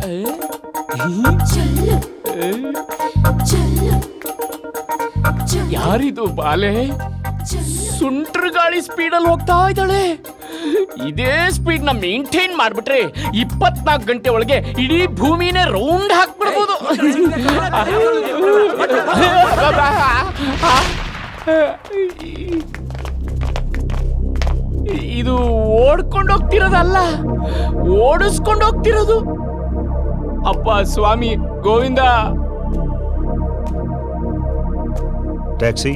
ಯಾರಿದು ಬಾಲೆ ಸುಂಟ್ರ ಗಾಳಿ ಸ್ಪೀಡಲ್ಲಿ ಹೋಗ್ತಾ ಇದ್ದಾಳೆ ಇದೇ ಸ್ಪೀಡ್ ನ ಮೇಂಟೈನ್ ಮಾಡ್ಬಿಟ್ರೆ ಇಪ್ಪತ್ನಾಲ್ಕು ಗಂಟೆ ಒಳಗೆ ಇಡೀ ಭೂಮಿನೇ ರೌಂಡ್ ಹಾಕ್ಬಿಡ್ಬೋದು ಇದು ಓಡ್ಕೊಂಡು ಹೋಗ್ತಿರೋದಲ್ಲ ಓಡಿಸ್ಕೊಂಡು ಹೋಗ್ತಿರೋದು ಅಪ್ಪ ಸ್ವಾಮಿ ಗೋವಿಂದ ಟ್ಯಾಕ್ಸಿ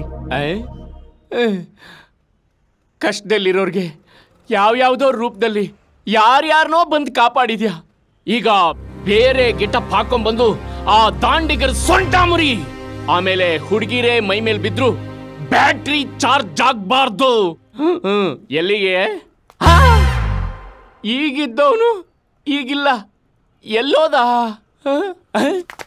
ಕಷ್ಟದಲ್ಲಿರೋರ್ಗೆ ಯಾವ್ಯಾವ್ದೋ ರೂಪದಲ್ಲಿ ಯಾರ್ಯಾರನೋ ಬಂದು ಕಾಪಾಡಿದ್ಯಾ ಈಗ ಬೇರೆ ಗೆಟಪ್ ಹಾಕೊಂಡ್ಬಂದು ಆ ದಾಂಡಿಗರ ಸೊಂಟ ಮುರಿ ಆಮೇಲೆ ಹುಡುಗಿರೇ ಮೈ ಮೇಲೆ ಬಿದ್ರು ಬ್ಯಾಟ್ರಿ ಚಾರ್ಜ್ ಆಗ್ಬಾರ್ದು ಹ್ಮ್ ಎಲ್ಲಿಗೆ ಹಾ? ಈಗಿದ್ದವನು ಈಗಿಲ್ಲ ಎಲ್ಲೋದ ಹ? ಹ?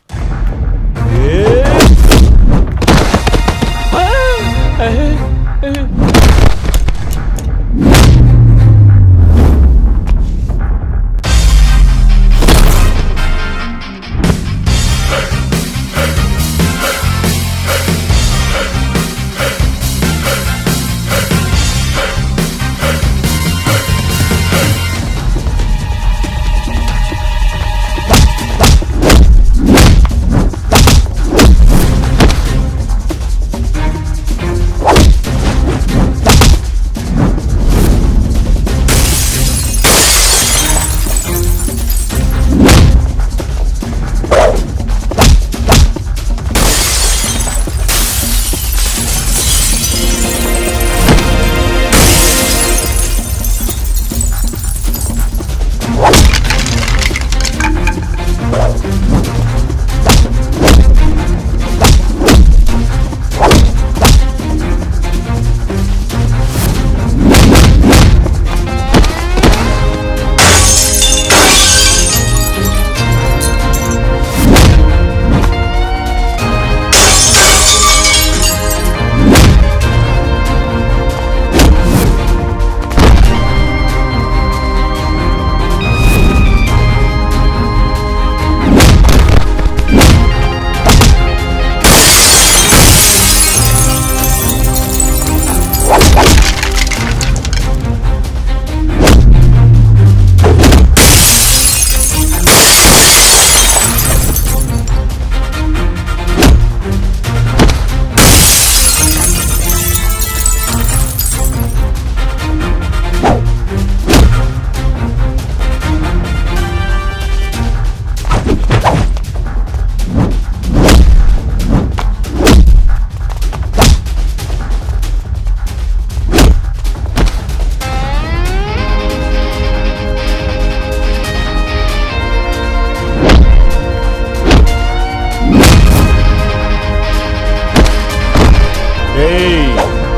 ಏಯ್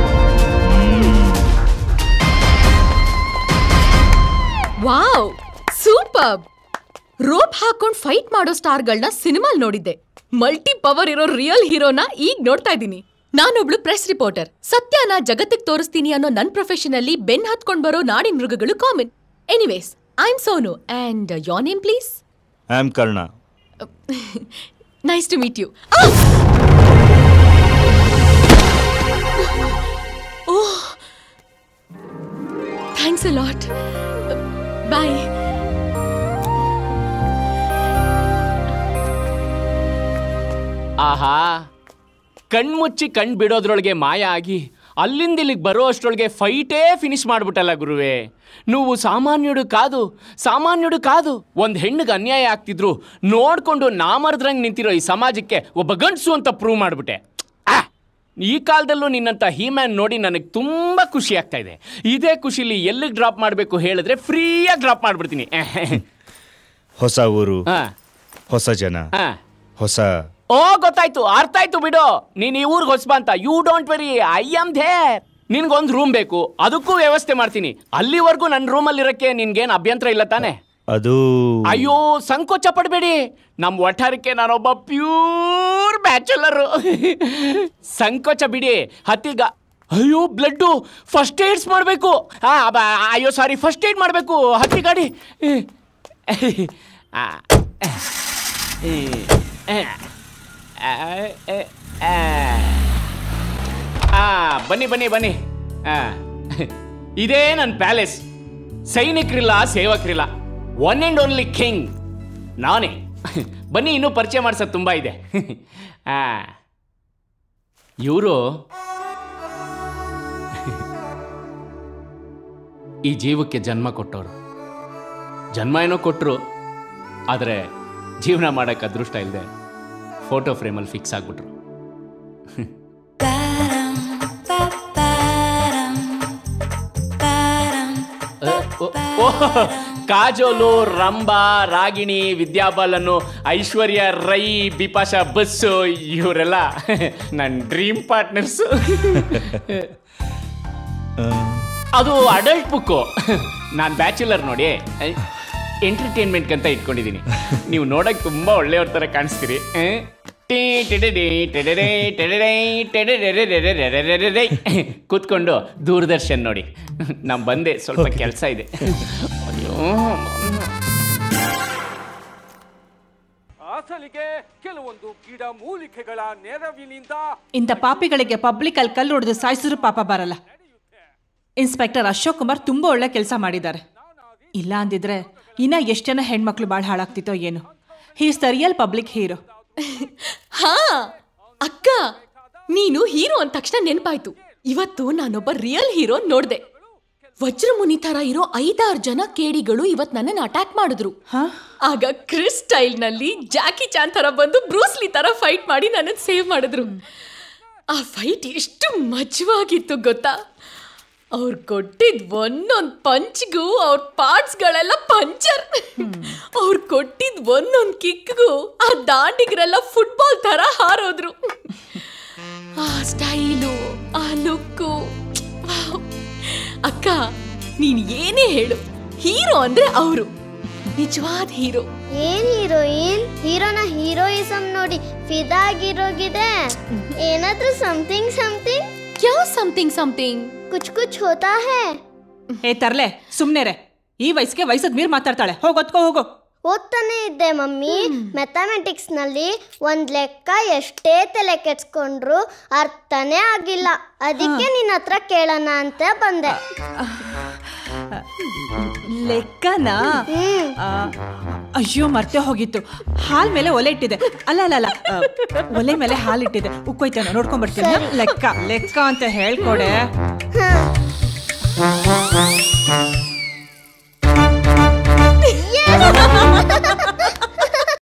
ವಾವ್ ಸೂಪರ್ ರೋಪ್ ಹಾಕೊಂಡ್ ಫೈಟ್ ಮಾಡೋ ಸ್ಟಾರ್ಗಳನ್ನ ಸಿನಿಮಾಲ್ ನೋಡಿದ್ದೆ ಮಲ್ಟಿ ಪವರ್ ಇರೋ ರಿಯಲ್ ಹೀರೋನ ಈಗ ನೋಡ್ತಾ ಇದ್ದೀನಿ ನಾನೊಬ್ಳು ಪ್ರೆಸ್ ರಿಪೋರ್ಟರ್ ಸತ್ಯನ ಜಗತ್ತಿಗೆ ತೋರಿಸ್ತೀನಿ ಅನ್ನೋ ನನ್ ಪ್ರೊಫೆಷನ್ ಅಲ್ಲಿ ಬೆನ್ ಹತ್ಕೊಂಡ್ ಬರೋ ನಾಡಿನ ಮೃಗಗಳು come on anyways I am Sonu and your name please I am Karna nice to meet you oh thanks a lot bye ಆಹಾ ಕಣ್ಮುಚ್ಚಿ ಕಣ್ ಬಿಡೋದ್ರೊಳಗೆ ಮಾಯ ಆಗಿ ಅಲ್ಲಿಂದ ಇಲ್ಲಿಗೆ ಬರೋ ಅಷ್ಟ್ರೊಳಗೆ ಫೈಟೇ ಫಿನಿಶ್ ಮಾಡ್ಬಿಟ್ಟಲ್ಲ ಗುರುವೆ ನೀವು ಸಾಮಾನ್ಯುಡು ಕಾದು ಸಾಮಾನ್ಯುಡು ಕಾದು ಒಂದು ಹೆಣ್ಣಿಗೆ ಅನ್ಯಾಯ ಆಗ್ತಿದ್ರು ನೋಡ್ಕೊಂಡು ನಾಮರ್ದ್ರಂಗೆ ನಿಂತಿರೋ ಈ ಸಮಾಜಕ್ಕೆ ಒಬ್ಬ ಗಂಡಸು ಅಂತ ಪ್ರೂವ್ ಮಾಡಿಬಿಟ್ಟೆ ಈ ಕಾಲದಲ್ಲೂ ನಿನ್ನಂಥ ಹೀಮ್ಯಾನ್ ನೋಡಿ ನನಗೆ ತುಂಬ ಖುಷಿ ಆಗ್ತಾ ಇದೆ ಇದೇ ಖುಷಿಲಿ ಎಲ್ಲಿಗೆ ಡ್ರಾಪ್ ಮಾಡಬೇಕು ಹೇಳಿದ್ರೆ ಫ್ರೀಯಾಗಿ ಡ್ರಾಪ್ ಮಾಡಿಬಿಡ್ತೀನಿ ಹೊಸ ಊರು ಹಾಂ ಹೊಸ ಜನ ಹಾಂ ಹೊಸ ಓ ಗೊತ್ತಾಯ್ತು ಅರ್ಥ ಆಯ್ತು ಬಿಡು ನೀನ್ ಈ ಊರ್ಗ್ ಹೊಸ್ಬ ಅಂತ you don't very I am there ನಿನ್ಗೊಂದು ರೂಮ್ ಬೇಕು ಅದಕ್ಕೂ ವ್ಯವಸ್ಥೆ ಮಾಡ್ತೀನಿ ಅಲ್ಲಿವರೆಗೂ ನನ್ನ ರೂಮಲ್ಲಿ ಇರಕ್ಕೆ ನಿನ್ಗೇನ್ ಅಭ್ಯಂತರ ಇಲ್ಲ ತಾನೆ ಅದು ಅಯ್ಯೋ ಸಂಕೋಚ ಪಡಬೇಡಿ ನಮ್ಮ ವಠಾರಕ್ಕೆ ನಾನೊಬ್ಬ ಪ್ಯೂರ್ ಬ್ಯಾಚುಲರ್ ಸಂಕೋಚ ಬಿಡಿ ಹತ್ತಿಗ ಅಯ್ಯೋ ಬ್ಲಡ್ಡು ಫಸ್ಟ್ ಏಡ್ಸ್ ಮಾಡಬೇಕು ಹಾ ಅಯ್ಯೋ ಸಾರಿ ಫಸ್ಟ್ ಏಡ್ ಮಾಡಬೇಕು ಹತ್ತಿ ಗಾಡಿ ಆ, ಆ ಬನ್ನಿ ಬನ್ನಿ ಬನ್ನಿ ಆ, ಇದೇ ನನ್ನ ಪ್ಯಾಲೇಸ್ ಸೈನಿಕರಿಲ್ಲ ಸೇವಕರಿಲ್ಲ ಒನ್ ಆ್ಯಂಡ್ ಓನ್ಲಿ ಕಿಂಗ್ ನಾನೇ ಬನ್ನಿ ಇನ್ನೂ ಪರಿಚಯ ಮಾಡ್ಸೋದು ತುಂಬ ಇದೆ ಆ ಇವರು ಈ ಜೀವಕ್ಕೆ ಜನ್ಮ ಕೊಟ್ಟವರು ಜನ್ಮ ಏನೋ ಕೊಟ್ಟರು ಆದರೆ ಜೀವನ ಮಾಡೋಕ್ಕೆ ಅದೃಷ್ಟ ಇಲ್ಲದೆ ಫೋಟೋ ಫ್ರೇಮಲ್ಲಿ ಫಿಕ್ಸ್ ಆಗಿಬಿಟ್ರು ಕಾಜೋಲು ರಂಬಾ ರಾಗಿಣಿ ವಿದ್ಯಾಬಾಲನು ಐಶ್ವರ್ಯ ರೈ ಬಿಪಾಶಾ ಬಸ್ಸು ಇವರೆಲ್ಲ ನನ್ನ ಡ್ರೀಮ್ ಪಾರ್ಟ್ನರ್ಸು ಅದು ಅಡಲ್ಟ್ ಬುಕ್ಕು ನಾನು ಬ್ಯಾಚುಲರ್ ನೋಡಿ ಎಂಟರ್ಟೈನ್ಮೆಂಟ್ ಅಂತ ಇಟ್ಕೊಂಡಿದ್ದೀನಿ ನೀವು ನೋಡಕ್ಕೆ ತುಂಬ ಒಳ್ಳೆಯವ್ರ ಥರ ಕಾಣಿಸ್ತೀರಿ ಆ? ಟೀ ಟಿಡಿಡಿ ಟಿಡಿಡಿ ಟಿಡಿಡಿ ಟಿಡಿಡಿಡಿಡಿಡಿಡಿಡಿಡಿಡಿಡಿ. ಕೂತ್ಕೊಂಡು ದೂರದರ್ಶನ್ ನೋಡಿ ನಮ್ಮ ಬಂದೆ ಸ್ವಲ್ಪ ಕೆಲಸ ಇದೆ ಅಯ್ಯೋ ಅಸಲಿಗೆ ಕೆಲವೊಂದು ಗಿಡ ಮೂಲಿಕೆಗಳ ನೆರವಿನಿಂದ ಇಂಥ ಪಾಪಿಗಳಿಗೆ ಪಬ್ಲಿಕ್ ಅಲ್ಲಿ ಕಲ್ಲು ಹೊಡೆದು ಸಾಯಿಸಿದ್ರು ಪಾಪ ಬರಲ್ಲ ಇನ್ಸ್ಪೆಕ್ಟರ್ ಅಶೋಕ್ ಕುಮಾರ್ ತುಂಬಾ ಒಳ್ಳೆ ಕೆಲಸ ಮಾಡಿದ್ದಾರೆ ಇಲ್ಲ ಅಂದಿದ್ರೆ ಇನ್ನ ಎಷ್ಟು ಜನ ಹೆಣ್ಮಕ್ಳು ಭಾಳ ಹಾಳಾಗ್ತಿತ್ತೋ ಏನು he's the real public hero ಹಾ ಅಕ್ಕ ನೀನು ಹೀರೋ ಅಂದ ತಕ್ಷಣ ನೆನಪಾಯ್ತು ಇವತ್ತು ನಾನೊಬ್ಬ ರಿಯಲ್ ಹೀರೋ ನೋಡ್ದೆ ವಜ್ರಮುನಿ ತರ ಇರೋ ಐದಾರು ಜನ ಕೇಡಿಗಳು ಇವತ್ ನನ್ನನ್ನು ಅಟ್ಯಾಕ್ ಮಾಡಿದ್ರು ಹಾ ಆಗ ಕ್ರಿಸ್ ಸ್ಟೈಲ್ ನಲ್ಲಿ ಜಾಕಿ ಚಾನ್ ತರ ಬಂದು ಬ್ರೂಸ್ಲಿ ತರ ಫೈಟ್ ಮಾಡಿ ನನ್ನನ್ನು ಸೇವ್ ಮಾಡಿದ್ರು ಆ ಫೈಟ್ ಎಷ್ಟು ಮಜವಾಗಿತ್ತು ಗೊತ್ತಾ ಅವ್ರು ಕೊಟ್ಟಿದ್ ಒಂದೊಂದ್ ಪಂಚ್ಗೂ ಅವ್ರ ಪಾರ್ಟ್ಸ್ಗಳೆಲ್ಲ ಪಂಚರ್ ಅವ್ರು ಕೊಟ್ಟಿದ್ ಒಂದೊಂದ್ ಕಿಕ್ಗೂ ಆ ದಾಂಡಿಗರೆಲ್ಲ ಫುಟ್ಬಾಲ್ ತರ ಹಾರೋದ್ರು ಆ ಸ್ಟೈಲು ಆ ಲುಕ್ಕು ಅಕ್ಕ ನೀನ್ ಏನೇ ಹೇಳು ಹೀರೋ ಅಂದ್ರೆ ಅವರು ನಿಜವಾದ ಹೀರೋ ಏನ್ ಹೀರೋಯಿನ್ ಹೀರೋನ ಹೀರೋಯಿಸಂ ನೋಡಿ ಫಿದಾ ಆಗಿರೋಗಿದೆ ಏನಾದ್ರೂ ಸಮಥಿಂಗ್ ಸಮಥಿಂಗ್ ಕ್ಯಾ ಸಮಥಿಂಗ್ ಸಮಥಿಂಗ್ ಕುಚ್ ಕುಚ್ ಹೋತಾ ಹೇ ಏ ತರ್ಲೆ ಸುಮ್ನೆ ರೇ ಈ ವಯಸ್ಸಿಗೆ ವಯಸ್ಸದ್ ಮೀರ್ ಮಾತಾಡ್ತಾಳೆ ಹೋಗ್ ಒತ್ಕೋ ಹೋಗು ಓದ್ತಾನೆ ಇದ್ದೆ ಮಮ್ಮಿ ಮೆಥಮೆಟಿಕ್ಸ್ ನಲ್ಲಿ ಒಂದ್ ಲೆಕ್ಕ ಎಷ್ಟೇ ತಲೆ ಕೆಡ್ಸ್ಕೊಂಡ್ರು ಅರ್ಥನೇ ಆಗಿಲ್ಲ ಅದಕ್ಕೆ ನಿನ್ನ ಹತ್ರ ಕೇಳೋಣ ಅಂತ ಬಂದೆ ಲೆಕ್ಕನಾ ಹ್ಮ್ ಆ, ಅಯ್ಯೋ ಮರ್ತೆ ಹೋಗಿತ್ತು ಹಾಲ್ ಮೇಲೆ ಒಲೆ ಇಟ್ಟಿದೆ ಅಲ್ಲ ಅಲ್ಲ ಅಲ್ಲ ಆ, ಒಲೆ ಮೇಲೆ ಹಾಲ್ ಇಟ್ಟಿದೆ ಉಕ್ಕೋಯ್ತಾನೆ ನೋಡ್ಕೊಂಡ್ ಬರ್ತೀನಿ ಲೆಕ್ಕ ಲೆಕ್ಕ ಅಂತ ಹೇಳ್ಕೊಡೆ ಹ